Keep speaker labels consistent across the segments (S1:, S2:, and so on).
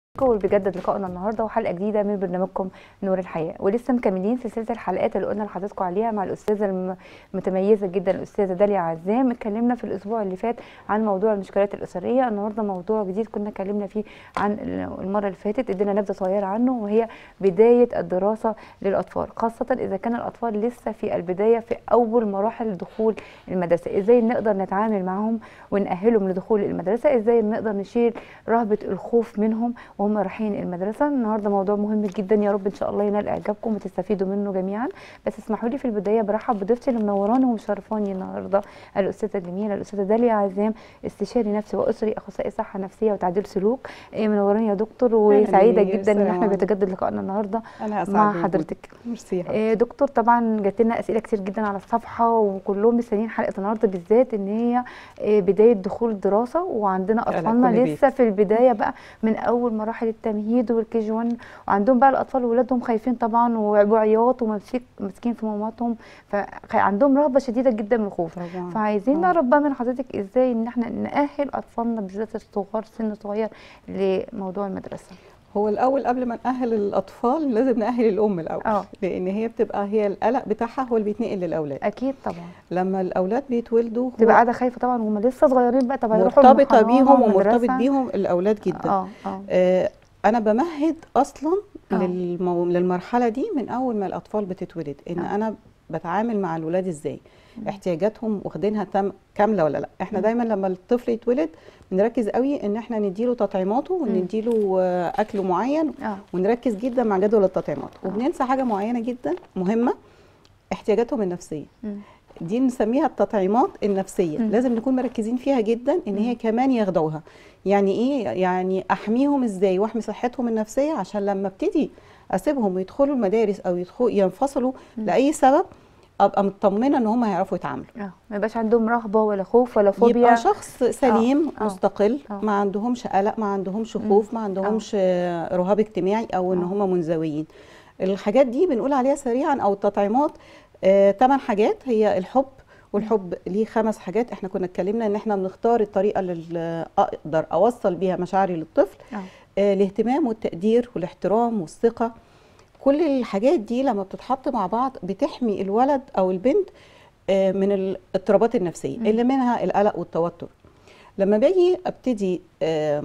S1: واللي بيجدد لقائنا النهارده وحلقه جديده من برنامجكم نور الحياه ولسه مكملين سلسله الحلقات اللي قلنا لحضراتكم عليها مع الاستاذه المتميزه جدا الاستاذه داليا عزام اتكلمنا في الاسبوع اللي فات عن موضوع المشكلات الاسريه النهارده موضوع جديد كنا اتكلمنا فيه عن المره اللي فاتت ادينا نبذه صغيره عنه وهي بدايه الدراسه للاطفال خاصه اذا كان الاطفال لسه في البدايه في اول مراحل دخول المدرسه ازاي نقدر نتعامل معهم ونأهلهم لدخول المدرسه ازاي نقدر نشيل رهبه الخوف منهم وهم رايحين المدرسه النهارده موضوع مهم جدا يا رب ان شاء الله ينال اعجابكم وتستفيدوا منه جميعا بس اسمحوا لي في البدايه برحب بضيفتي اللي منوراني ومشرفاني النهارده الاستاذه الجميله الاستاذه داليا عزام استشاري نفسي واسري اخصائي صحه نفسيه وتعديل سلوك إيه منوراني يا دكتور وسعيده جدا ان احنا بيتجدد لقائنا النهارده مع حضرتك
S2: ميرسي
S1: إيه دكتور طبعا جات لنا اسئله كتير جدا على الصفحه وكلهم مستنيين حلقه النهارده بالذات ان هي إيه بدايه دخول الدراسه وعندنا اطفالنا لسه في البدايه بقى من اول مراحل التمهيد والكي جي 1 وعندهم بقى الاطفال ولادهم خايفين طبعا وعياط وماسكين في ماماتهم فعندهم رهبه شديده جدا من الخوف فعايزين نعرف بقى من حضرتك ازاي ان احنا ناهل اطفالنا بالذات الصغار سن صغير لموضوع المدرسه
S2: هو الاول قبل ما ناهل الاطفال لازم ناهل الام الاول
S1: أوه.
S2: لان هي بتبقى هي القلق بتاعها هو اللي بيتنقل للاولاد
S1: اكيد طبعا
S2: لما الاولاد بيتولدوا
S1: تبقى قاعده خايفه طبعا وهم لسه صغيرين بقى طب هيروحوا
S2: مرتبطه بيهم ومرتبط بيهم الاولاد جدا
S1: اه اه
S2: آه انا بمهد اصلا للمو... للمرحله دي من اول ما الاطفال بتتولد ان
S1: أوه.
S2: انا بتعامل مع الولاد ازاي احتياجاتهم واخدينها تم كامله ولا لا احنا م. دايما لما الطفل يتولد بنركز قوي ان احنا نديله تطعيماته ونديله اكل معين
S1: أوه.
S2: ونركز جدا مع جدول التطعيمات وبننسى حاجه معينه جدا مهمه احتياجاتهم النفسيه
S1: م.
S2: دي نسميها التطعيمات النفسيه م. لازم نكون مركزين فيها جدا ان هي كمان ياخدوها يعني ايه يعني احميهم ازاي واحمي صحتهم النفسيه عشان لما ابتدي اسيبهم يدخلوا المدارس او يدخلوا ينفصلوا م. لاي سبب ابقى مطمنه ان هم هيعرفوا يتعاملوا
S1: اه ما يبقاش عندهم رهبه ولا خوف ولا فوبيا
S2: يبقى شخص سليم
S1: أوه.
S2: مستقل
S1: أوه.
S2: ما عندهمش قلق ما عندهمش خوف ما عندهمش أوه. رهاب اجتماعي او ان هم منزويين الحاجات دي بنقول عليها سريعا او التطعيمات ثمان آه حاجات هي الحب والحب ليه خمس حاجات احنا كنا اتكلمنا ان احنا بنختار الطريقه اللي اقدر اوصل بيها مشاعري للطفل آه الاهتمام والتقدير والاحترام والثقه كل الحاجات دي لما بتتحط مع بعض بتحمي الولد او البنت آه من الاضطرابات النفسيه م. اللي منها القلق والتوتر لما باجي ابتدي آه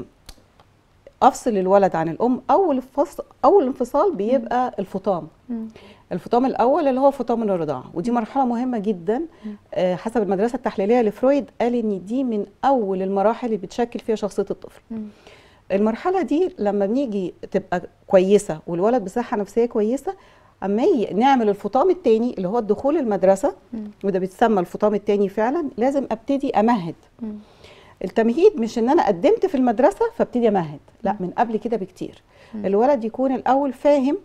S2: افصل الولد عن الام اول فصل اول انفصال بيبقى م. الفطام م. الفطام الاول اللي هو فطام من الرضاعه ودي مرحله مهمه جدا آه حسب المدرسه التحليليه لفرويد قال ان دي من اول المراحل اللي بتشكل فيها شخصيه الطفل م. المرحله دي لما بنيجي تبقى كويسه والولد بصحه نفسيه كويسه اما نعمل الفطام الثاني اللي هو الدخول المدرسه م. وده بيتسمى الفطام الثاني فعلا لازم ابتدي امهد م. التمهيد مش ان انا قدمت في المدرسه فابتدي امهد لا من قبل كده بكتير م. الولد يكون الاول فاهم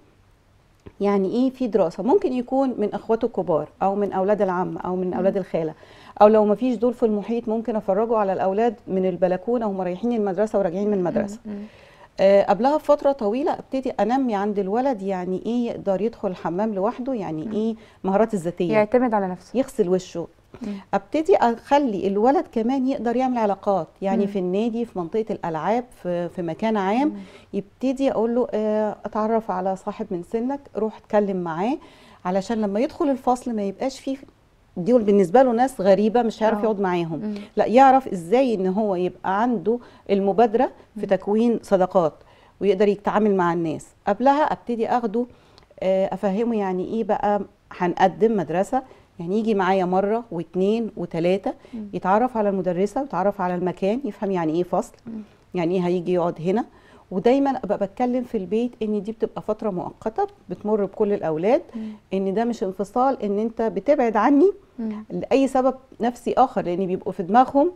S2: يعني ايه في دراسه ممكن يكون من اخواته الكبار او من اولاد العم او من اولاد الخاله او لو ما فيش دول في المحيط ممكن افرجه على الاولاد من البلكونه وهم رايحين المدرسه وراجعين من المدرسه آه قبلها بفتره طويله ابتدي انمي عند الولد يعني ايه يقدر يدخل الحمام لوحده يعني ايه مهارات الذاتيه
S1: يعتمد على نفسه
S2: يغسل وشه ابتدي اخلي الولد كمان يقدر يعمل علاقات يعني مم. في النادي في منطقه الالعاب في, في مكان عام مم. يبتدي اقول له اه اتعرف على صاحب من سنك روح اتكلم معاه علشان لما يدخل الفصل ما يبقاش فيه دي بالنسبه له ناس غريبه مش هيعرف يقعد معاهم مم. لا يعرف ازاي ان هو يبقى عنده المبادره في تكوين صداقات ويقدر يتعامل مع الناس قبلها ابتدي اخده اه افهمه يعني ايه بقى هنقدم مدرسه يعني يجي معايا مره واثنين وثلاثه يتعرف على المدرسه ويتعرف على المكان يفهم يعني ايه فصل يعني ايه هيجي يقعد هنا ودايما ابقى بتكلم في البيت ان دي بتبقى فتره مؤقته بتمر بكل الاولاد ان ده مش انفصال ان انت بتبعد عني لاي سبب نفسي اخر لان بيبقوا في دماغهم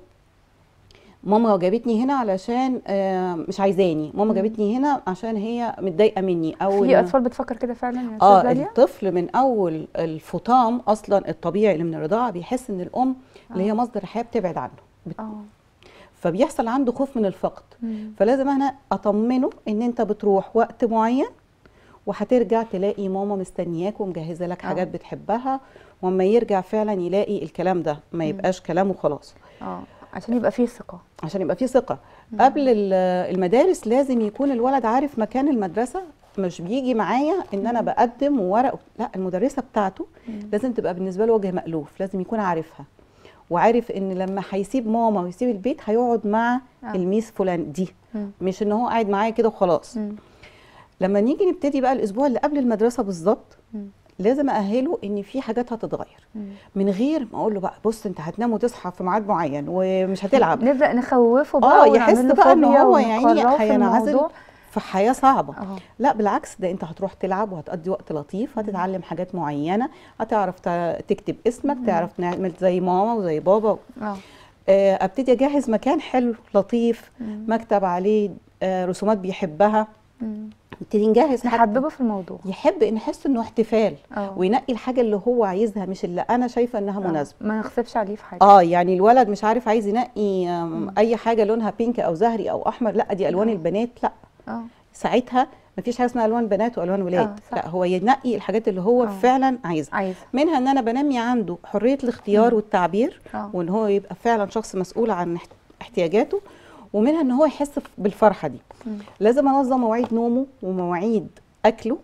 S2: ماما جابتني هنا علشان مش عايزاني ماما جابتني هنا عشان هي متضايقه مني
S1: او في اطفال بتفكر كده فعلا يا
S2: اه الطفل من اول الفطام اصلا الطبيعي اللي من الرضاعه بيحس ان الام آه. اللي هي مصدر الحياه بتبعد عنه بت...
S1: اه
S2: فبيحصل عنده خوف من الفقد مم. فلازم انا اطمنه ان انت بتروح وقت معين وهترجع تلاقي ماما مستنياك ومجهزه لك حاجات بتحبها واما يرجع فعلا يلاقي الكلام ده ما يبقاش كلامه خلاص
S1: اه عشان يبقى فيه ثقه
S2: عشان يبقى في ثقه قبل ال- المدارس لازم يكون الولد عارف مكان المدرسه مش بيجي معايا ان انا بقدم وورق لا المدرسه بتاعته لازم تبقى بالنسبه له وجه مألوف لازم يكون عارفها وعارف ان لما هيسيب ماما ويسيب البيت هيقعد مع
S1: آه.
S2: الميس فلان دي
S1: مم.
S2: مش ان هو قاعد معايا كده وخلاص
S1: مم.
S2: لما نيجي نبتدي بقى الاسبوع اللي قبل المدرسه بالظبط
S1: مم.
S2: لازم اهله ان في حاجات هتتغير
S1: مم.
S2: من غير ما اقول له بقى بص انت هتنام وتصحى في ميعاد معين ومش هتلعب
S1: نبدا نخوفه بقى
S2: اه يحس
S1: ونعمل له
S2: بقى ان
S1: فوبيا
S2: هو يعني
S1: ونكرهه في
S2: هينعزل
S1: الموضوع.
S2: في حياه صعبه
S1: اه
S2: لا بالعكس ده انت هتروح تلعب وهتقضي وقت لطيف هتتعلم حاجات معينه هتعرف ت- تكتب اسمك تعرف نعمل زي ماما وزي بابا
S1: اه
S2: آه، ابتدي اجهز مكان حلو لطيف
S1: مم.
S2: مكتب عليه آه، رسومات بيحبها
S1: مم.
S2: نبتدي نجهز حاجة
S1: نحببه في الموضوع
S2: يحب ان يحس انه احتفال
S1: اه
S2: وينقي الحاجه اللي هو عايزها مش اللي انا شايفه انها
S1: آه.
S2: مناسبه
S1: ما نغصبش عليه في حاجه
S2: اه يعني الولد مش عارف عايز ينقي آم،
S1: مم.
S2: اي حاجه لونها بينك او زهري او احمر لا دي الوان
S1: آه.
S2: البنات لا
S1: اه
S2: ساعتها مفيش حاجه اسمها الوان بنات والوان ولاد
S1: آه، صح.
S2: لا هو ينقي الحاجات اللي هو
S1: آه.
S2: فعلا عايزها
S1: عايزه
S2: منها ان انا بنمي عنده حريه الاختيار
S1: مم.
S2: والتعبير
S1: اه
S2: وان هو يبقى فعلا شخص مسؤول عن احت- احتياجاته ومنها ان هو يحس بالفرحه دي
S1: مم.
S2: لازم انظم مواعيد نومه ومواعيد اكله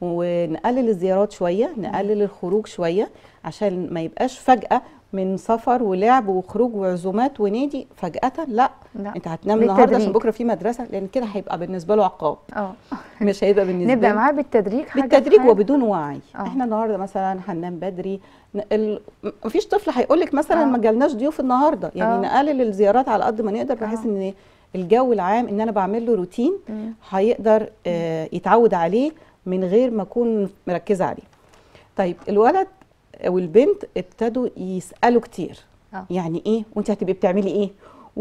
S2: ونقلل الزيارات شويه نقلل الخروج شويه عشان ما يبقاش فجاه من سفر ولعب وخروج وعزومات ونادي فجاه لا
S1: لا
S2: انت هتنام النهارده عشان
S1: بالتدريج.
S2: بكره في مدرسه لان كده هيبقى بالنسبه له عقاب
S1: اه
S2: مش هيبقى بالنسبه
S1: نبدا
S2: له
S1: معاه بالتدريج حاجة
S2: بالتدريج
S1: بحاجة.
S2: وبدون وعي
S1: آه.
S2: احنا النهارده مثلا هننام بدري ن- ال... مفيش طفل هيقول لك مثلا
S1: آه.
S2: ما جالناش ضيوف النهارده يعني
S1: آه.
S2: نقلل الزيارات على قد ما نقدر بحيث
S1: آه.
S2: ان الجو العام ان انا بعمل له روتين
S1: مم.
S2: هيقدر آه يتعود عليه من غير ما اكون مركزه عليه طيب الولد والبنت ابتدوا يسالوا كتير
S1: آه.
S2: يعني ايه وانت هتبقي بتعملي ايه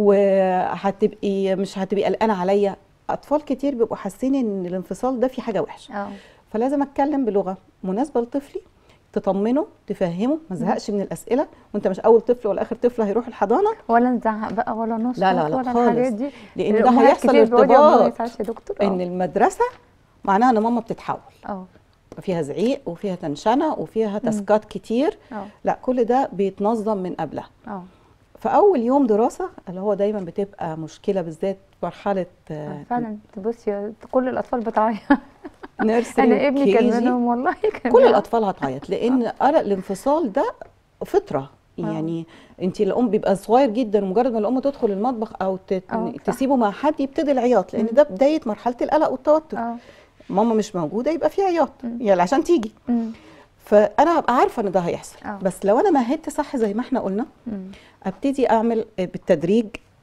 S2: وهتبقي مش هتبقي قلقانه عليا اطفال كتير بيبقوا حاسين ان الانفصال ده في حاجه وحشه
S1: اه
S2: فلازم اتكلم بلغه مناسبه لطفلي تطمنه تفهمه ما زهقش من الاسئله وانت مش اول طفل ولا اخر طفل هيروح الحضانه
S1: ولا نزعق بقى ولا نسكت
S2: لا، لا، لا،
S1: ولا
S2: خالص.
S1: الحاجات دي
S2: لان ده
S1: الأمهات
S2: هيحصل
S1: كتير بيقعدوا يعملوا
S2: ارتباط
S1: يسعش يا دكتور
S2: ان
S1: اه
S2: المدرسه معناها ان ماما بتتحول
S1: اه
S2: فيها زعيق وفيها تنشنه وفيها تاسكات كتير
S1: اه
S2: لا كل ده بيتنظم من قبلها
S1: اه
S2: فاول يوم دراسه اللي هو دايما بتبقى مشكله بالذات مرحله
S1: آه، فعلا تبصي كل الاطفال بتعيط
S2: نيرسري
S1: انا ابني كان
S2: وكيجي.
S1: منهم والله كان
S2: كل
S1: بيعيط.
S2: الاطفال هتعيط لان قلق الانفصال ده فطره يعني انت الام بيبقى صغير جدا مجرد ما الام تدخل المطبخ او تت...
S1: آه، صح.
S2: تسيبه مع حد يبتدي العياط لان
S1: مم.
S2: ده بدايه مرحله القلق والتوتر
S1: اه
S2: ماما مش موجوده يبقى في عياط
S1: مم.
S2: يعني عشان تيجي
S1: أمم،
S2: فانا هبقى عارفه ان ده هيحصل
S1: آه.
S2: بس لو انا مهدت صح زي ما احنا قلنا
S1: أمم،
S2: ابتدي اعمل بالتدريج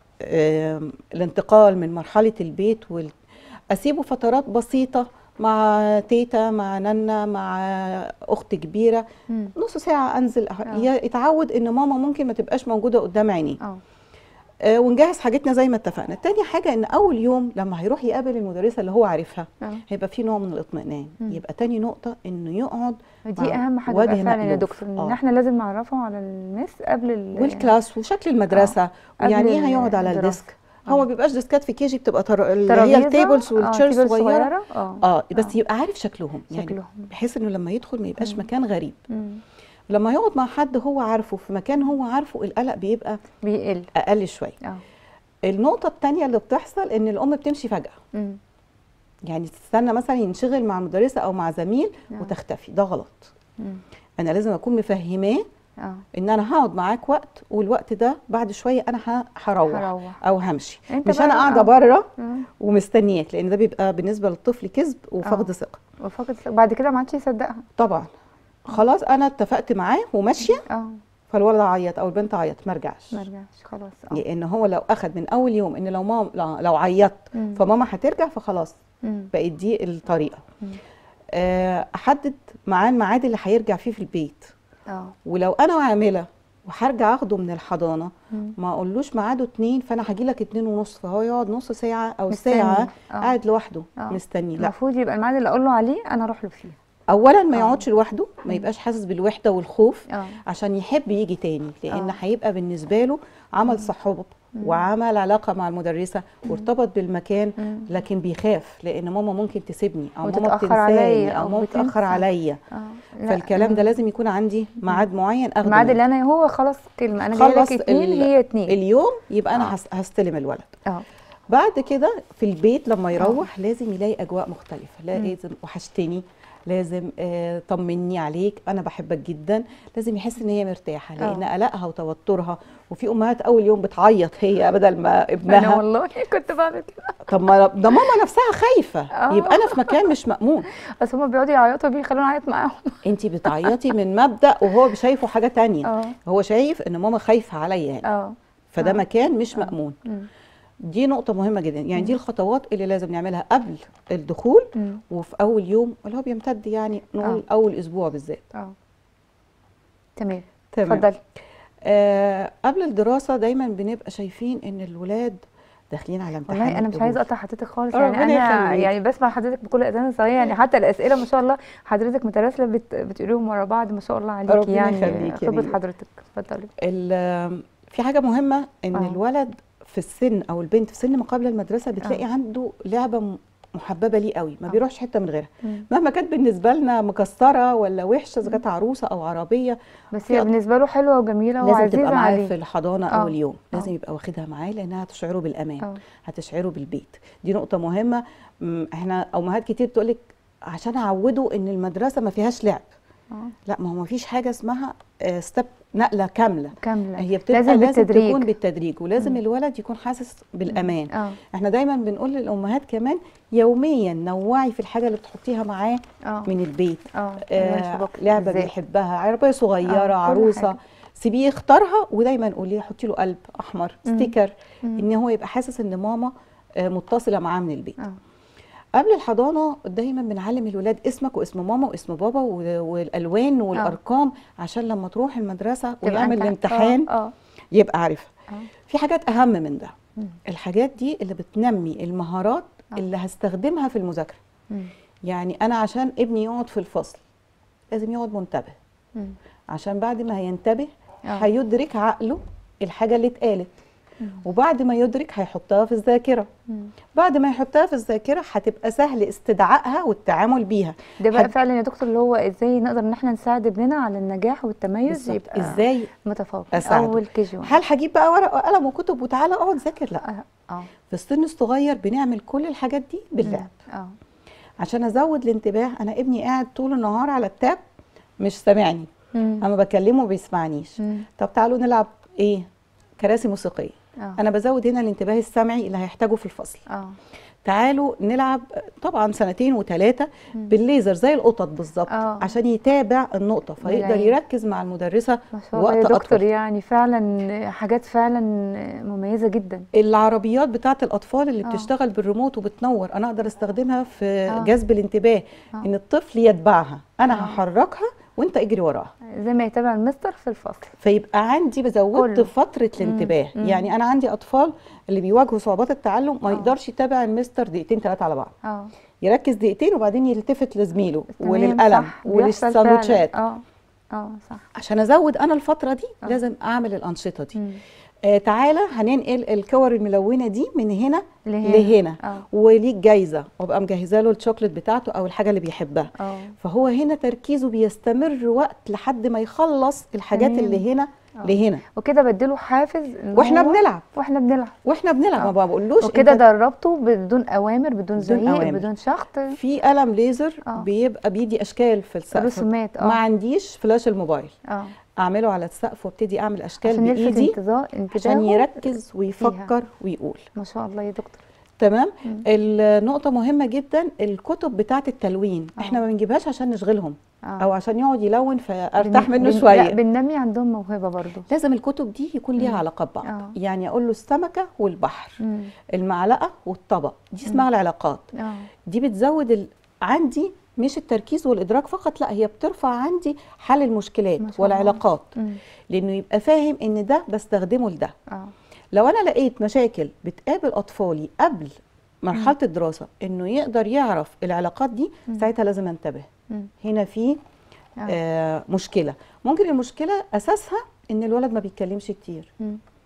S2: آم، الانتقال من مرحله البيت وال... اسيبه فترات بسيطه مع تيتا مع نانا مع اخت كبيره
S1: أمم،
S2: نص ساعه انزل أه-
S1: آه.
S2: ي- يتعود ان ماما ممكن ما تبقاش موجوده قدام عينيه
S1: اه
S2: آه ونجهز حاجتنا زي ما اتفقنا تاني حاجه ان اول يوم لما هيروح يقابل المدرسه اللي هو عارفها
S1: اه
S2: هيبقى في نوع من الاطمئنان
S1: مم.
S2: يبقى تاني نقطه انه يقعد
S1: دي
S2: مع
S1: اهم حاجه
S2: وجه
S1: بقى فعلا يا
S2: مألوف.
S1: دكتور ان
S2: آه.
S1: احنا لازم نعرفه على المس قبل ال
S2: والكلاس وشكل المدرسه
S1: قبل
S2: ويعني ايه هيقعد على
S1: الدراسة.
S2: الديسك
S1: آه.
S2: هو ما بيبقاش ديسكات في كيجي بتبقى تر... اللي هي
S1: ترابيزة،
S2: التيبلز
S1: آه،
S2: والتشيرز
S1: تيبل
S2: صغيره
S1: اه
S2: اه بس
S1: آه.
S2: يبقى عارف شكلهم يعني
S1: شكلهم
S2: بحيث انه لما يدخل ما يبقاش
S1: مم.
S2: مكان غريب
S1: أمم،
S2: لما يقعد مع حد هو عارفه في مكان هو عارفه القلق بيبقى
S1: بيقل
S2: اقل شويه
S1: اه
S2: النقطه الثانيه اللي بتحصل ان الام بتمشي فجاه
S1: أمم،
S2: يعني تستنى مثلا ينشغل مع المدرسه او مع زميل
S1: آه.
S2: وتختفي ده غلط
S1: أمم،
S2: انا لازم اكون مفهماه
S1: اه
S2: ان انا هقعد معاك وقت والوقت ده بعد شويه انا ه- هروح
S1: هروح
S2: او همشي
S1: انت
S2: مش
S1: بقى-
S2: انا قاعده
S1: آه.
S2: بره
S1: أمم،
S2: ومستنياك لان ده بيبقى بالنسبه للطفل كذب وفقد
S1: آه.
S2: ثقه
S1: وفقد بعد كده ما عادش يصدقها
S2: طبعا خلاص انا اتفقت معاه وماشيه
S1: اه
S2: فالولد عيط او البنت عيط ما ارجعش
S1: ما رجعش خلاص اه
S2: لان هو لو اخد من اول يوم ان لو ماما لو عيطت
S1: مم.
S2: فماما هترجع فخلاص
S1: أمم،
S2: بقت دي الطريقه
S1: مم.
S2: آه، احدد معاه الميعاد اللي هيرجع فيه في البيت
S1: اه
S2: ولو انا عامله وهرجع اخده من الحضانه
S1: أمم،
S2: ما اقولوش ميعاده اتنين فانا هاجي لك اتنين ونص فهو يقعد نص ساعه او
S1: مستني.
S2: ساعه
S1: آه.
S2: قاعد لوحده
S1: آه.
S2: مستني لا
S1: المفروض يبقى الميعاد اللي اقول له عليه انا اروح له فيه
S2: اولا ما
S1: آه.
S2: يقعدش لوحده ما يبقاش حاسس بالوحده والخوف
S1: اه
S2: عشان يحب يجي تاني لان
S1: آه.
S2: هيبقى بالنسبه له عمل صحاب
S1: مم.
S2: وعمل علاقه مع المدرسه وارتبط بالمكان
S1: مم.
S2: لكن بيخاف لان ماما ممكن تسيبني او ماما
S1: وتتأخر
S2: بتنساني
S1: عليا
S2: او
S1: أو
S2: ماما
S1: بتنسى.
S2: بتاخر عليا
S1: اه لا،
S2: فالكلام ده
S1: مم.
S2: لازم يكون عندي ميعاد معين اخده
S1: الميعاد
S2: منه.
S1: اللي انا هو خلاص كلمه انا جايه
S2: خلص
S1: لك اتنين
S2: ال-
S1: هي اتنين
S2: اليوم يبقى
S1: آه.
S2: انا هس- هستلم الولد
S1: اه
S2: بعد كده في البيت لما يروح لازم يلاقي اجواء مختلفه
S1: مم.
S2: لازم وحشتني لازم آه طمني عليك انا بحبك جدا لازم يحس ان هي مرتاحه لان قلقها وتوترها وفي امهات اول يوم بتعيط هي بدل ما
S1: انا
S2: ابنها
S1: والله كنت بعمل كده
S2: طب ما ده ماما نفسها خايفه
S1: آه.
S2: يبقى انا في مكان مش مامون
S1: بس هما بيقعدوا يعيطوا بيخلوني اعيط معاهم
S2: انت بتعيطي من مبدا وهو شايفه حاجه تانية
S1: اه
S2: هو شايف ان ماما خايفه عليا يعني
S1: اه
S2: فده
S1: آه.
S2: مكان مش
S1: آه.
S2: مامون
S1: مم.
S2: دي نقطة مهمة جدا يعني دي
S1: مم.
S2: الخطوات اللي لازم نعملها قبل الدخول
S1: مم.
S2: وفي أول يوم اللي هو بيمتد يعني نقول
S1: آه.
S2: أول أسبوع بالذات
S1: اه تمام
S2: تمام
S1: اتفضلي
S2: آه قبل الدراسة دايما بنبقى شايفين إن الولاد داخلين على امتحان
S1: والله انا مش عايزه
S2: القبول.
S1: اقطع حضرتك خالص
S2: ربنا
S1: يعني انا
S2: يخليك.
S1: يعني بسمع حضرتك بكل اذان صغيره يعني حتى الاسئله ما شاء الله حضرتك متراسله بت... بتقوليهم ورا بعض ما شاء الله عليكي
S2: ربنا
S1: يعني
S2: يخليك يا
S1: خبره
S2: نيلي.
S1: حضرتك اتفضلي
S2: ال- في حاجة مهمة إن
S1: آه.
S2: الولد في السن أو البنت في سن ما قبل المدرسة بتلاقي
S1: آه.
S2: عنده لعبة م- محببة ليه قوي ما
S1: آه.
S2: بيروحش حتة من غيرها
S1: مم.
S2: مهما كانت بالنسبة لنا مكسرة ولا وحشة إذا كانت عروسة أو عربية
S1: بس
S2: في
S1: هي
S2: أط-
S1: بالنسبه له حلوه وجميله
S2: لازم
S1: وعزيزه
S2: تبقى معاه
S1: عليه
S2: في الحضانه
S1: آه.
S2: اول يوم لازم
S1: آه.
S2: يبقى واخدها معاه لانها هتشعره بالامان
S1: اه
S2: هتشعره بالبيت دي نقطه مهمه م، احنا امهات كتير تقول لك عشان اعوده ان المدرسه ما فيهاش لعب
S1: اه
S2: لا ما هو ما فيش حاجه اسمها ستيب نقله كامله
S1: كامله
S2: هي بتبقى
S1: لازم
S2: لازم,
S1: بالتدريج.
S2: تكون بالتدريج ولازم
S1: مم.
S2: الولد يكون حاسس بالامان
S1: اه
S2: احنا دايما بنقول للامهات كمان يوميا نوعي في الحاجه اللي بتحطيها معاه
S1: اه
S2: من البيت
S1: اه
S2: آه لعبه
S1: إزاي؟
S2: بيحبها عربيه
S1: آه،
S2: صغيره
S1: كل
S2: عروسه
S1: حاجة.
S2: سيبيه يختارها ودايما قولي حطي له قلب احمر
S1: مم.
S2: ستيكر
S1: مم.
S2: ان هو يبقى حاسس ان ماما آه، متصله معاه من البيت
S1: اه
S2: قبل الحضانه دايما بنعلم الولاد اسمك واسم ماما واسم بابا و- والالوان والارقام عشان لما تروح المدرسه
S1: تبقى
S2: ويعمل
S1: أنت-
S2: الامتحان
S1: اه اه
S2: يبقى عارفها
S1: آه.
S2: في حاجات اهم من ده
S1: مم.
S2: الحاجات دي اللي بتنمي المهارات
S1: آه.
S2: اللي هستخدمها في المذاكره
S1: مم.
S2: يعني انا عشان ابني يقعد في الفصل لازم يقعد منتبه
S1: مم.
S2: عشان بعد ما هينتبه
S1: آه.
S2: هيدرك عقله الحاجة اللي اتقالت
S1: مم.
S2: وبعد ما يدرك هيحطها في الذاكرة
S1: مم.
S2: بعد ما يحطها في الذاكرة هتبقى سهل استدعائها والتعامل بيها
S1: ده بقى
S2: هت-
S1: فعلا يا دكتور اللي هو ازاي نقدر ان احنا نساعد ابننا على النجاح والتميز
S2: بالظبط.
S1: يبقى
S2: ازاي
S1: متفوق
S2: أساعده؟
S1: اول كي جي
S2: هل هجيب بقى ورق وقلم وكتب وتعالى اقعد ذاكر لا
S1: اه اه
S2: في السن الصغير بنعمل كل الحاجات دي باللعب
S1: اه
S2: عشان ازود الانتباه انا ابني قاعد طول النهار على التاب مش سامعني
S1: مم.
S2: اما بكلمه ما بيسمعنيش
S1: مم.
S2: طب تعالوا نلعب ايه كراسي موسيقيه
S1: اه
S2: انا بزود هنا الانتباه السمعي اللي هيحتاجه في الفصل
S1: اه
S2: تعالوا نلعب طبعا سنتين وثلاثه
S1: مم.
S2: بالليزر زي القطط بالظبط
S1: آه.
S2: عشان يتابع النقطه فيقدر
S1: بالعين.
S2: يركز مع المدرسه
S1: ما شاء الله يا
S2: وقت
S1: دكتور
S2: اطول
S1: يعني فعلا حاجات فعلا مميزه جدا
S2: العربيات بتاعت الاطفال اللي
S1: آه.
S2: بتشتغل بالريموت وبتنور انا اقدر استخدمها في
S1: آه.
S2: جذب الانتباه
S1: آه.
S2: ان الطفل يتبعها انا
S1: آه.
S2: هحركها وانت اجري وراها
S1: زي ما يتابع المستر في الفصل
S2: فيبقى عندي بزودت
S1: كله.
S2: فتره
S1: مم.
S2: الانتباه
S1: مم.
S2: يعني انا عندي اطفال اللي بيواجهوا صعوبات التعلم ما
S1: آه.
S2: يقدرش يتابع المستر دقيقتين ثلاثه على بعض
S1: اه
S2: يركز دقيقتين وبعدين يلتفت لزميله
S1: تمام،
S2: وللقلم
S1: صح، بيحصل فعلاً.
S2: وللساندوتشات
S1: اه اه صح
S2: عشان ازود انا الفتره دي
S1: آه.
S2: لازم اعمل الانشطه دي
S1: مم.
S2: آه تعالى هننقل الكور الملونه دي من هنا
S1: لهنا.
S2: لهنا
S1: اه
S2: وليك جايزه وابقى مجهزه له الشوكليت بتاعته او الحاجه اللي بيحبها
S1: اه
S2: فهو هنا تركيزه بيستمر وقت لحد ما يخلص الحاجات
S1: تمام.
S2: اللي هنا
S1: آه.
S2: لهنا
S1: وكده بديله حافز إن
S2: واحنا
S1: هو-
S2: بنلعب
S1: واحنا بنلعب
S2: واحنا بنلعب
S1: آه.
S2: ما بقولوش
S1: وكده
S2: أنت
S1: دربته بدون اوامر بدون
S2: بدون
S1: زعيق
S2: أوامر.
S1: بدون شخط
S2: في قلم ليزر
S1: آه.
S2: بيبقى بيدي اشكال في السقف
S1: رسومات
S2: ما
S1: اه
S2: عنديش فلاش الموبايل
S1: اه
S2: اعمله على السقف وابتدي اعمل اشكال
S1: عشان نلفت
S2: بايدي
S1: انتظار
S2: عشان
S1: انتباهه
S2: يركز ويفكر ويقول
S1: ما شاء الله يا دكتور
S2: تمام
S1: مم.
S2: النقطه مهمه جدا الكتب بتاعه التلوين
S1: آه.
S2: احنا ما بنجيبهاش عشان نشغلهم
S1: اه
S2: او عشان يقعد يلون فارتاح
S1: بن-
S2: منه
S1: بن-
S2: شويه
S1: لا بننمي عندهم موهبه برضو
S2: لازم الكتب دي يكون ليها
S1: مم.
S2: علاقه ببعض
S1: آه.
S2: يعني اقول له السمكه والبحر
S1: مم.
S2: المعلقه والطبق دي اسمها العلاقات
S1: اه
S2: دي بتزود ال... عندي مش التركيز والادراك فقط لا هي بترفع عندي حل المشكلات
S1: ما شاء الله.
S2: والعلاقات
S1: مم.
S2: لانه يبقى فاهم ان ده بستخدمه لده
S1: اه
S2: لو انا لقيت مشاكل بتقابل اطفالي قبل مرحله الدراسه انه يقدر يعرف العلاقات دي
S1: مم.
S2: ساعتها لازم انتبه
S1: مم.
S2: هنا في
S1: آه.
S2: آه مشكله ممكن المشكله اساسها ان الولد ما بيتكلمش كتير
S1: مم.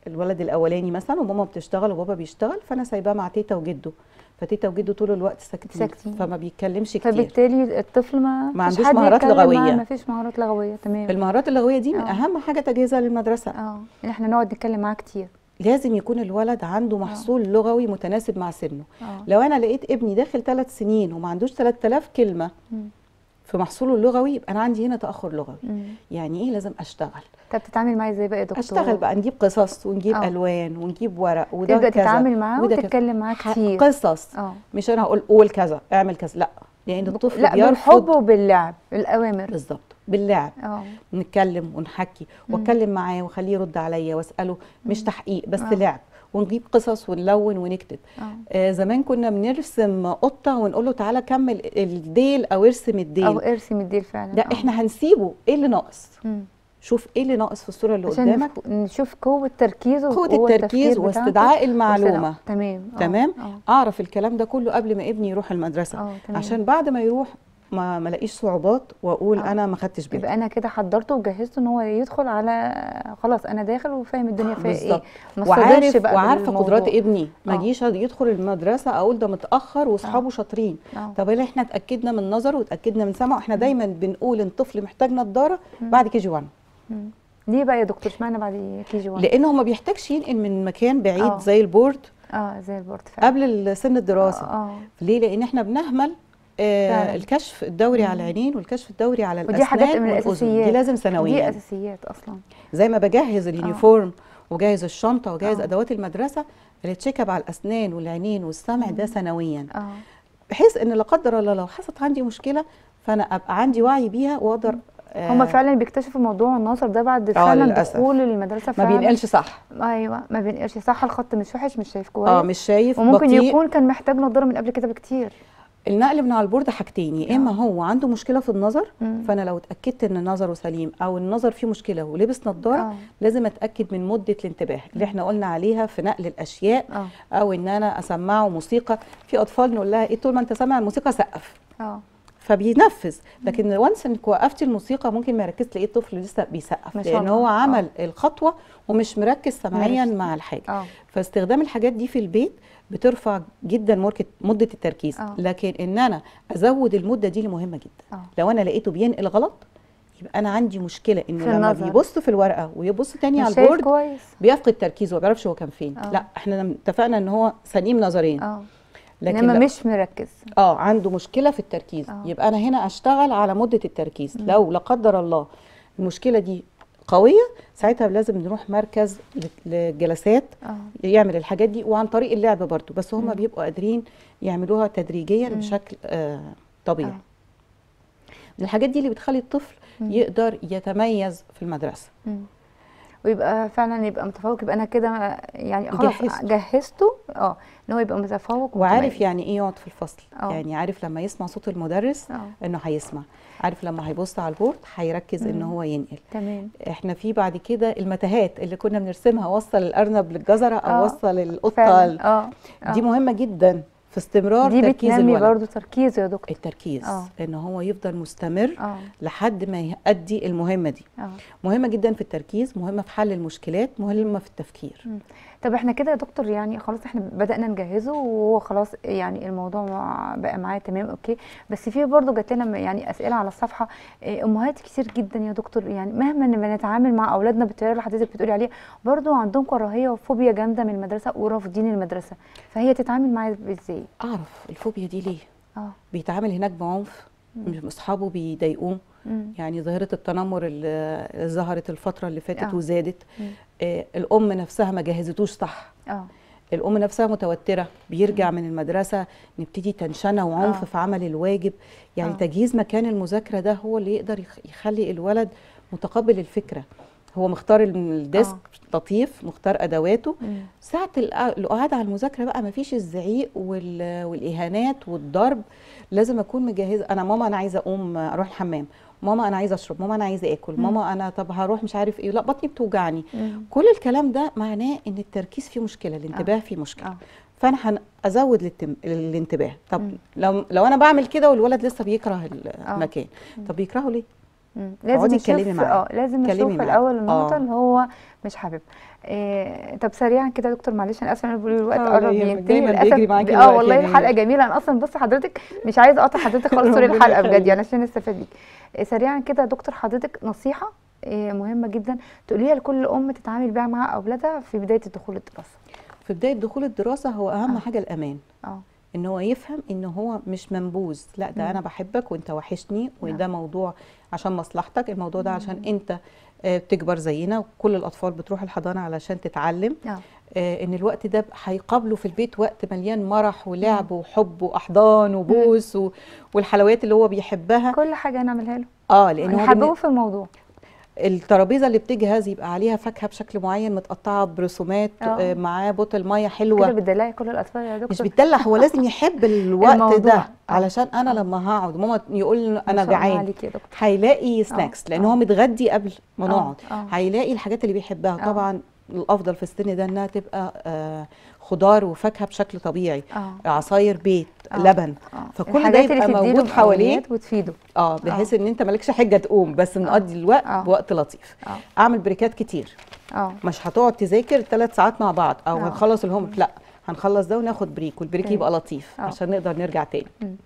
S2: الولد الاولاني مثلا وماما بتشتغل وبابا بيشتغل فانا سايباه مع تيتا وجده فتيتا وجده طول الوقت ساكتين
S1: ساكتين.
S2: فما بيتكلمش كتير
S1: فبالتالي الطفل ما
S2: ما
S1: فيش
S2: عندوش
S1: حد
S2: مهارات
S1: يتكلم
S2: لغوية.
S1: معاه، ما فيش مهارات لغويه تمام
S2: المهارات اللغويه دي من
S1: آه.
S2: اهم حاجه تجهيزها للمدرسه
S1: اه ان احنا نقعد نتكلم معاه كتير
S2: لازم يكون الولد عنده محصول لغوي متناسب مع سنه
S1: اه
S2: لو انا لقيت ابني داخل ثلاث سنين وما عندوش 3000 كلمه
S1: مم.
S2: في محصوله اللغوي يبقى انا عندي هنا تاخر لغوي
S1: مم.
S2: يعني ايه لازم اشتغل
S1: طب بتتعامل معاه ازاي بقى يا دكتور
S2: اشتغل بقى نجيب قصص ونجيب
S1: آه.
S2: الوان ونجيب ورق وده
S1: تبدا
S2: كذا
S1: تتعامل معاه
S2: وده كذا.
S1: وتتكلم معاه
S2: ح-
S1: كتير
S2: قصص
S1: اه
S2: مش انا هقول قول كذا اعمل كذا لا لان الطفل
S1: لا بالحب
S2: بيرفض
S1: وباللعب الاوامر
S2: بالظبط باللعب
S1: اه
S2: نتكلم ونحكي واتكلم معاه واخليه يرد عليا واساله مش تحقيق بس
S1: آه.
S2: لعب ونجيب قصص ونلون ونكتب
S1: اه
S2: آه زمان كنا بنرسم قطه ونقول له تعالى كمل الديل او ارسم
S1: او
S2: الديل
S1: ارسم الديل فعلا
S2: لا
S1: آه.
S2: احنا هنسيبه ايه اللي ناقص
S1: مم.
S2: شوف ايه اللي ناقص في الصوره اللي
S1: عشان
S2: قدامك
S1: نف- نشوف قوه تركيزه
S2: قوه
S1: وقوة
S2: التركيز
S1: التفكير بتاعته
S2: واستدعاء المعلومه
S1: واستدعاء- تمام آه.
S2: تمام
S1: اه
S2: اعرف الكلام ده كله قبل ما ابني يروح المدرسه
S1: اه تمام
S2: عشان بعد ما يروح ما ما الاقيش صعوبات واقول
S1: آه.
S2: انا ما خدتش بالي
S1: يبقى انا كده حضرته وجهزته ان هو يدخل على خلاص انا داخل وفاهم الدنيا فيها ايه
S2: بالظبط
S1: ما
S2: وعارف
S1: اتصدمش بقى
S2: وعارفه
S1: بالموضوع.
S2: قدرات ابني ما
S1: آه.
S2: اجيش يدخل المدرسه اقول ده متاخر واصحابه شاطرين
S1: اه
S2: طب اللي احنا اتاكدنا من نظره واتاكدنا من سمعه احنا دايما بنقول ان الطفل محتاج نضاره
S1: مم.
S2: بعد كي جي 1
S1: مم. ليه بقى يا دكتور اشمعنى بعد كي جي 1
S2: لانه هو ما بيحتاجش ينقل من مكان بعيد
S1: آه.
S2: زي البورد
S1: اه زي البورد فعلا
S2: قبل سن الدراسه
S1: اه
S2: ليه لان احنا بنهمل آه
S1: فعلا.
S2: الكشف الدوري
S1: مم.
S2: على العينين والكشف الدوري على
S1: ودي
S2: الاسنان
S1: حاجات من
S2: والأذن.
S1: الاساسيات
S2: دي لازم
S1: دي
S2: سنويا
S1: اساسيات اصلا
S2: زي ما بجهز اليونيفورم وجهز الشنطه وجهز
S1: آه.
S2: ادوات المدرسه التشيك اب على الاسنان والعينين والسمع ده
S1: مم.
S2: سنويا
S1: اه
S2: بحيث ان لا قدر الله لو حصلت عندي مشكله فانا ابقى عندي وعي بيها واقدر آه
S1: هما فعلا بيكتشفوا موضوع النظر ده بعد
S2: آه،
S1: فعلا
S2: للأسف.
S1: دخول المدرسه
S2: ما
S1: فعلا
S2: بينقلش صح
S1: ايوه ما بينقلش صح الخط مش وحش مش شايف كويس
S2: اه مش شايف
S1: وممكن
S2: بطيء
S1: يكون كان محتاج نظاره من قبل كده بكتير
S2: النقل من على البورد حاجتين يا اما هو عنده مشكله في النظر
S1: مم.
S2: فانا لو اتاكدت ان نظره سليم او النظر فيه مشكله ولبس نظاره
S1: اه
S2: لازم اتاكد من مده الانتباه اللي احنا قلنا عليها في نقل الاشياء
S1: اه
S2: او ان انا اسمعه موسيقى في اطفال نقول لها ايه طول ما انت سامع الموسيقى سقف
S1: اه
S2: فبينفذ لكن وانس انك وقفتي الموسيقى ممكن ما يركز تلاقيه الطفل لسه بيسقف
S1: ما شاء
S2: لان
S1: الله.
S2: هو
S1: آه.
S2: عمل الخطوه ومش مركز سمعيا
S1: مركز.
S2: مع الحاجه
S1: اه
S2: فاستخدام الحاجات دي في البيت بترفع جدا مركة مده التركيز
S1: آه.
S2: لكن ان انا ازود المده دي مهمه جدا
S1: اه
S2: لو انا لقيته بينقل غلط يبقى انا عندي مشكله انه
S1: في
S2: لما
S1: النظر.
S2: بيبص في الورقه ويبص تاني
S1: مش
S2: على
S1: شايف
S2: البورد
S1: كويس
S2: بيفقد تركيزه ما بيعرفش هو كان فين
S1: آه.
S2: لا احنا اتفقنا ان هو سليم نظرين
S1: اه
S2: لكن
S1: انما
S2: لا-
S1: مش مركز
S2: اه عنده مشكله في التركيز
S1: آه.
S2: يبقى انا هنا اشتغل على مده التركيز
S1: مم.
S2: لو لا قدر الله المشكله دي قويه ساعتها لازم نروح مركز ل- للجلسات
S1: اه
S2: يعمل الحاجات دي وعن طريق اللعب برضو بس هم
S1: مم.
S2: بيبقوا قادرين يعملوها تدريجيا
S1: مم.
S2: بشكل آه طبيعي
S1: آه.
S2: من الحاجات دي اللي بتخلي الطفل
S1: مم.
S2: يقدر يتميز في المدرسه
S1: مم. ويبقى فعلا يبقى متفوق يبقى انا كده يعني خلاص
S2: جهزته.
S1: جهزته اه ان هو يبقى متفوق
S2: وعارف
S1: ومتميز.
S2: يعني ايه يقعد في الفصل
S1: آه.
S2: يعني عارف لما يسمع صوت المدرس
S1: اه
S2: انه هيسمع عارف لما هيبص على البورد هيركز ان
S1: مم.
S2: هو ينقل
S1: تمام
S2: احنا في بعد كده المتاهات اللي كنا بنرسمها وصل الارنب للجزره او
S1: آه،
S2: وصل القطه
S1: فعلا اه آه.
S2: دي مهمه جدا في استمرار
S1: دي
S2: تركيز
S1: بتنمي
S2: الولد
S1: برضو تركيزه يا دكتور
S2: التركيز
S1: آه.
S2: ان هو يفضل مستمر
S1: اه
S2: لحد ما يؤدي المهمه دي
S1: اه
S2: مهمه جدا في التركيز مهمه في حل المشكلات مهمه في التفكير
S1: طب احنا كده يا دكتور يعني خلاص احنا بدأنا نجهزه وهو خلاص يعني الموضوع مع- بقى معاه تمام اوكي بس في برضه جات لنا م- يعني اسئله على الصفحه اه، امهات كتير جدا يا دكتور يعني مهما إن بنتعامل مع اولادنا بالطريقه اللي حضرتك بتقولي عليها برضه عندهم كراهيه وفوبيا جامده من المدرسه ورافضين المدرسه فهي تتعامل معاه ازاي؟
S2: اعرف الفوبيا دي ليه
S1: اه
S2: بيتعامل هناك بعنف مش اصحابه بيضايقوه
S1: مم.
S2: يعني ظاهره التنمر اللي اللي ظهرت الفتره اللي فاتت
S1: آه.
S2: وزادت
S1: مم.
S2: آه الام نفسها ما جهزتوش صح
S1: اه
S2: الام نفسها متوتره بيرجع من المدرسه نبتدي تنشنه وعنف
S1: آه.
S2: في عمل الواجب يعني
S1: آه.
S2: تجهيز مكان المذاكره ده هو اللي يقدر يخ- يخلي الولد متقبل الفكره هو مختار الديسك
S1: آه.
S2: لطيف مختار ادواته
S1: مم.
S2: ساعه الق- القعاد على المذاكره بقى ما فيش الزعيق وال- والاهانات والضرب لازم اكون مجهزه انا ماما انا عايزه اقوم اروح الحمام ماما انا عايزه اشرب ماما انا عايزه اكل
S1: مم.
S2: ماما انا طب هروح مش عارف ايه لا بطني بتوجعني
S1: مم.
S2: كل الكلام ده معناه ان التركيز فيه مشكله الانتباه فيه مشكله
S1: اه
S2: فانا هن- ازود الاتم- الانتباه طب
S1: مم.
S2: لو لو انا بعمل كده والولد لسه بيكره ال-
S1: آه.
S2: المكان
S1: مم.
S2: طب بيكرهه ليه
S1: مم. لازم
S2: اقعدي
S1: نشوف
S2: اتكلمي معاه.
S1: اه لازم
S2: اتكلمي
S1: نشوف
S2: معاه.
S1: الاول النقطه
S2: آه.
S1: اللي هو مش حابب إيه طب سريعا كده يا دكتور معلش انا اسفه انا بقول الوقت
S2: لا ولا
S1: قرب
S2: يهمك،
S1: ينتهي
S2: دايماً
S1: للاسف
S2: بيجري معاكي
S1: اه
S2: الوقت
S1: والله
S2: يا نهى.
S1: الحلقه جميله انا اصلا بص حضرتك مش عايزه اقطع حضرتك خالص طول
S2: ربنا
S1: الحلقه بجد
S2: يخليك.
S1: يعني عشان نستفاد بيك إيه سريعا كده يا دكتور حضرتك نصيحه إيه مهمه جدا تقوليها لكل ام تتعامل بيها مع اولادها في بدايه الدخول الدراسه
S2: في بدايه دخول الدراسه هو اهم
S1: آه.
S2: حاجه الامان
S1: اه
S2: ان هو يفهم ان هو مش منبوذ لا ده
S1: مم.
S2: انا بحبك وانت وحشني
S1: نعم.
S2: وده موضوع عشان مصلحتك الموضوع ده عشان
S1: مم.
S2: انت آه، بتكبر زينا وكل الاطفال بتروح الحضانه علشان تتعلم
S1: اه
S2: آه، ان الوقت ده هيقابله في البيت وقت مليان مرح ولعب وحب واحضان وبوس و- والحلويات اللي هو بيحبها
S1: كل حاجه هنعملها له
S2: اه لان هو
S1: يحببه
S2: بالن-
S1: في الموضوع
S2: الترابيزه اللي بتجهز يبقى عليها فاكهه بشكل معين متقطعه برسومات
S1: آه.
S2: آه، معاه بوتل ميه
S1: كده
S2: حلوه
S1: بتدلعي كل الاطفال يا دكتور
S2: مش بتدلع هو لازم يحب الوقت
S1: الموضوع.
S2: ده
S1: آه.
S2: علشان انا لما هقعد ماما يقول
S1: ما
S2: انا
S1: شاء الله
S2: جعان
S1: عليكي يا دكتور
S2: هيلاقي سناكس لان
S1: آه.
S2: هو متغدي قبل ما
S1: آه،
S2: نقعد
S1: آه.
S2: هيلاقي الحاجات اللي بيحبها
S1: آه.
S2: طبعا الافضل في السن ده انها تبقى آه، خضار وفاكهه بشكل طبيعي
S1: اه
S2: عصاير بيت
S1: آه.
S2: لبن
S1: آه.
S2: فكل ده
S1: الحاجات اللي
S2: يبقى
S1: تديله
S2: موجود حواليه
S1: مقومات وتفيده
S2: اه بحيث ان انت مالكش حجه تقوم بس نقضي الوقت
S1: آه.
S2: بوقت لطيف
S1: اه
S2: اعمل بريكات كتير
S1: اه
S2: مش هتقعد تذاكر ثلاث ساعات مع بعض او
S1: آه.
S2: هنخلص الهوم لا هنخلص ده وناخد بريك والبريك
S1: أوكي.
S2: يبقى لطيف
S1: آه.
S2: عشان نقدر نرجع تاني
S1: مم.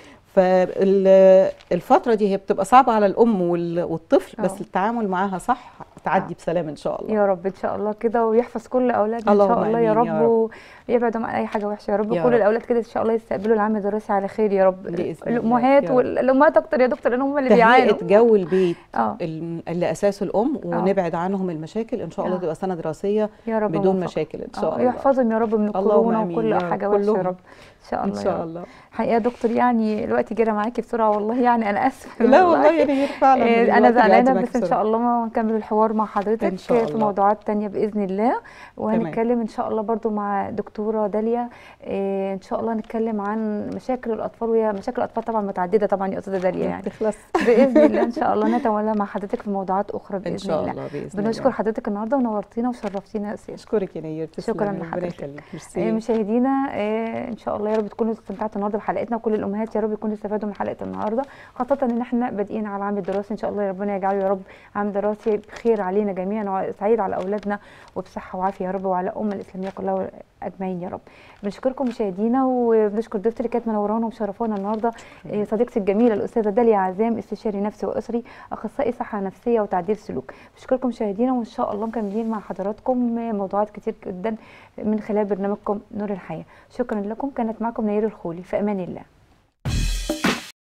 S2: فالفترة دي هي بتبقى صعبة على الأم وال- والطفل
S1: آه.
S2: بس التعامل معاها صح تعدي
S1: آه.
S2: بسلام إن شاء الله
S1: يا رب ان شاء الله كده ويحفظ كل اولادنا ان شاء
S2: اللهم
S1: الله يا
S2: آمين يا
S1: رب
S2: رب.
S1: ويبعدهم عن اي حاجه وحشه يا رب
S2: يا
S1: كل
S2: رب.
S1: الاولاد كده ان شاء الله يستقبلوا العام الدراسي على خير يا رب
S2: بإذن الله،
S1: الامهات
S2: يا رب.
S1: والامهات اكتر يا دكتور لان هم اللي بيعانوا
S2: تهيئة جو البيت
S1: اه
S2: ال- اللي أساسه الأم ونبعد عنهم المشاكل إن شاء الله
S1: آه.
S2: تبقى سنة دراسية
S1: يا رب
S2: بدون
S1: موفقة.
S2: مشاكل إن
S1: آه،
S2: شاء الله
S1: يحفظهم يا رب من
S2: اللهم
S1: الكورونا
S2: آمين
S1: وكل
S2: يا رب.
S1: حاجه وحشه يا
S2: كلهم.
S1: رب ان شاء
S2: إن
S1: الله يا
S2: شاء
S1: رب
S2: الله
S1: حقيقه يا دكتور يعني الوقت جرى معاكي بسرعه والله يعني انا اسفه
S2: لا والله يا نهير فعلا
S1: إيه، انا
S2: الوقت بيعدي
S1: زعلانه
S2: معاكي
S1: بس ان
S2: بسرعة.
S1: شاء الله ما نكمل الحوار مع حضرتك
S2: إن شاء
S1: في
S2: الله.
S1: موضوعات تانية باذن الله وهنتكلم ان شاء الله برضو مع دكتوره داليا إيه، ان شاء الله نتكلم عن مشاكل الاطفال وهي مشاكل الاطفال طبعا متعدده طبعا يا استاذه داليا يعني
S2: تخلص
S1: باذن الله ان شاء الله نتولى مع حضرتك في موضوعات اخرى باذن
S2: إن شاء
S1: الله
S2: الله بإذن
S1: بنشكر
S2: الله
S1: حضرتك النهارده ونورتينا وشرفتينا يا استاذ
S2: أشكرك يا نير تسلمي
S1: شكراً
S2: ربنا
S1: لحضرتك.
S2: يخليك
S1: آه،
S2: ميرسي
S1: مشاهدينا آه، ان شاء الله يا رب تكونوا استمتعتوا النهارده بحلقتنا وكل الامهات يا رب يكونوا استفادوا من حلقه النهارده خاصه ان احنا بادئين على العام الدراسي ان شاء الله ربنا يجعله يا رب عام دراسي بخير علينا جميعا وسعيد على اولادنا وبصحه وعافيه يا رب وعلى الامه الاسلاميه كلها اجمعين يا رب بنشكركم مشاهدينا وبنشكر ضيفتي اللي كانت منورانا ومشرفانا النهارده آه، صديقتي الجميله الاستاذه داليا عزام استشاري نفسي واسري اخصائي صحه نفسيه وتعديل سلوك بشكركم مشاهدينا وان شاء الله مكملين مع حضراتكم آه، موضوعات كتير جدا من خلال برنامجكم نور الحياه شكرا لكم كانت معكم نير الخولي في امان الله